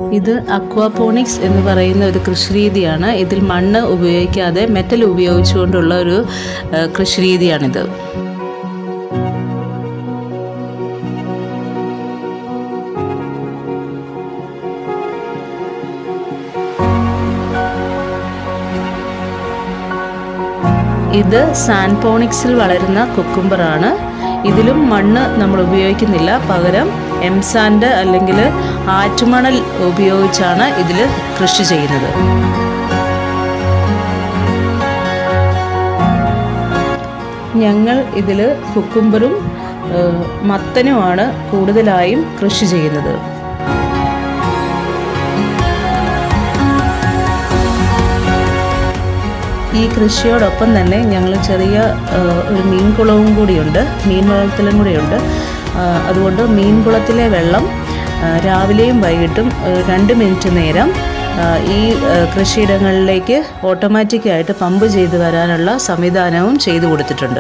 ഇത് അക്വാപോണിക്സ് എന്ന് പറയുന്ന ഒരു കൃഷിരീതിയാണ് ഇതിൽ മണ്ണ് ഉപയോഗിക്കാതെ മെറ്റൽ ഉപയോഗിച്ചുകൊണ്ടുള്ള ഒരു ഏഹ്, കൃഷിരീതിയാണിത് ഇത് സാൻപോണിക്സിൽ വളരുന്ന കുക്കുംബറാണ് ഇതിലും മണ്ണ് നമ്മൾ ഉപയോഗിക്കുന്നില്ല പകരം എംസാൻഡ് അല്ലെങ്കിൽ ആറ്റുമണൽ ഉപയോഗിച്ചാണ് ഇതിൽ കൃഷി ചെയ്യുന്നത് ഞങ്ങൾ ഇതിൽ കുക്കുംബറും ഏഹ്, മത്തനുമാണ് കൂടുതലായും കൃഷി ചെയ്യുന്നത് ഈ കൃഷിയോടൊപ്പം തന്നെ ഞങ്ങൾ ചെറിയ ആ, ഒരു മീൻകുളവും കൂടിയുണ്ട് മീൻ വളർത്തലും കൂടിയുണ്ട് ആ, അതുകൊണ്ട് മീൻകുളത്തിലെ വെള്ളം ആ, രാവിലെയും വൈകിട്ടും ഒരു രണ്ട് മിനിറ്റ് നേരം ആ, ഈ ആ, കൃഷിയിടങ്ങളിലേക്ക് ഓട്ടോമാറ്റിക്കായിട്ട് പമ്പ് ചെയ്ത് വരാനുള്ള സംവിധാനവും ചെയ്തു കൊടുത്തിട്ടുണ്ട്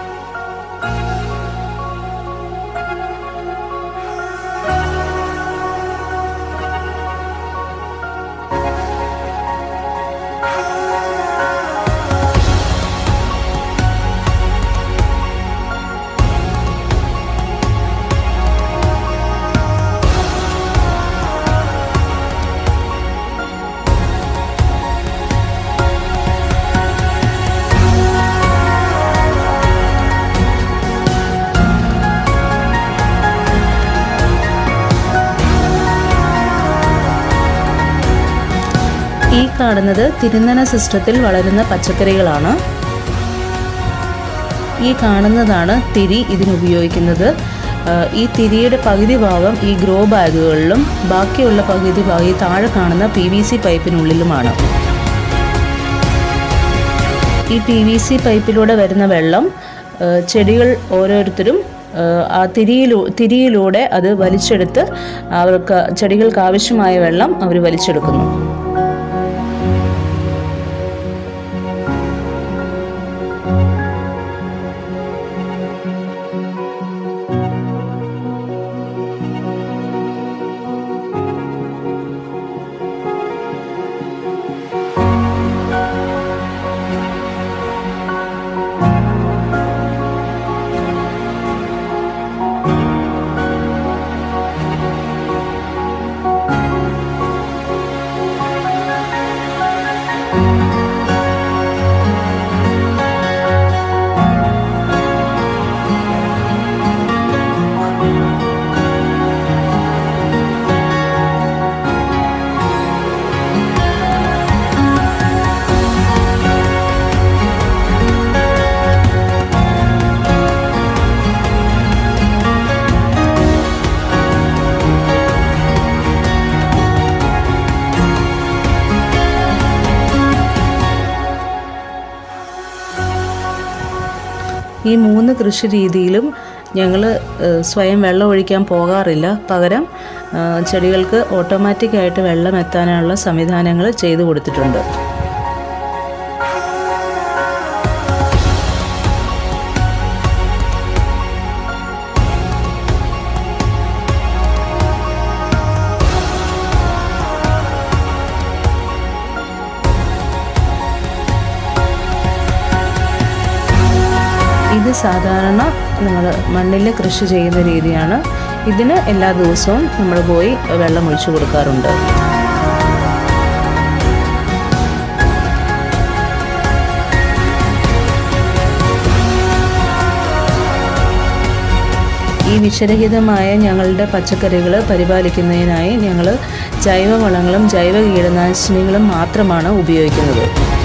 ഈ കാണുന്നത് തിരുനന സിസ്റ്റത്തിൽ വളരുന്ന പച്ചക്കറികളാണ് ഈ കാണുന്നതാണ് തിരി ഇതിനുപയോഗിക്കുന്നത് ആ, ഈ തിരിയുടെ പകുതി ഭാഗം ഈ ഗ്രോ ബാഗുകളിലും ബാക്കിയുള്ള പകുതി ഭാഗം ഈ താഴെ കാണുന്ന പി വി സി പൈപ്പിനുള്ളിലുമാണ് ഈ പി വി സി പൈപ്പിലൂടെ വരുന്ന വെള്ളം ആ, ചെടികൾ ഓരോരുത്തരും ആ, ആ തിരിയിലൂ തിരിയിലൂടെ അത് വലിച്ചെടുത്ത് അവർക്ക് ചെടികൾക്ക് ആവശ്യമായ വെള്ളം അവർ വലിച്ചെടുക്കുന്നു ഈ മൂന്ന് കൃഷി രീതിയിലും ഞങ്ങൾ സ്വയം വെള്ളം ഒഴിക്കാൻ പോകാറില്ല പകരം ആ, ചെടികൾക്ക് ഓട്ടോമാറ്റിക്കായിട്ട് വെള്ളം എത്താനുള്ള സംവിധാനങ്ങൾ ചെയ്തു കൊടുത്തിട്ടുണ്ട് ഇത് സാധാരണ നമ്മൾ മണ്ണിൽ കൃഷി ചെയ്യുന്ന രീതിയാണ് ഇതിന് എല്ലാ ദിവസവും നമ്മൾ പോയി വെള്ളം ഒഴിച്ചു കൊടുക്കാറുണ്ട് ഈ വിഷരഹിതമായ ഞങ്ങളുടെ പച്ചക്കറികൾ പരിപാലിക്കുന്നതിനായി ഞങ്ങൾ ജൈവവളങ്ങളും ജൈവ കീടനാശിനികളും മാത്രമാണ് ഉപയോഗിക്കുന്നത്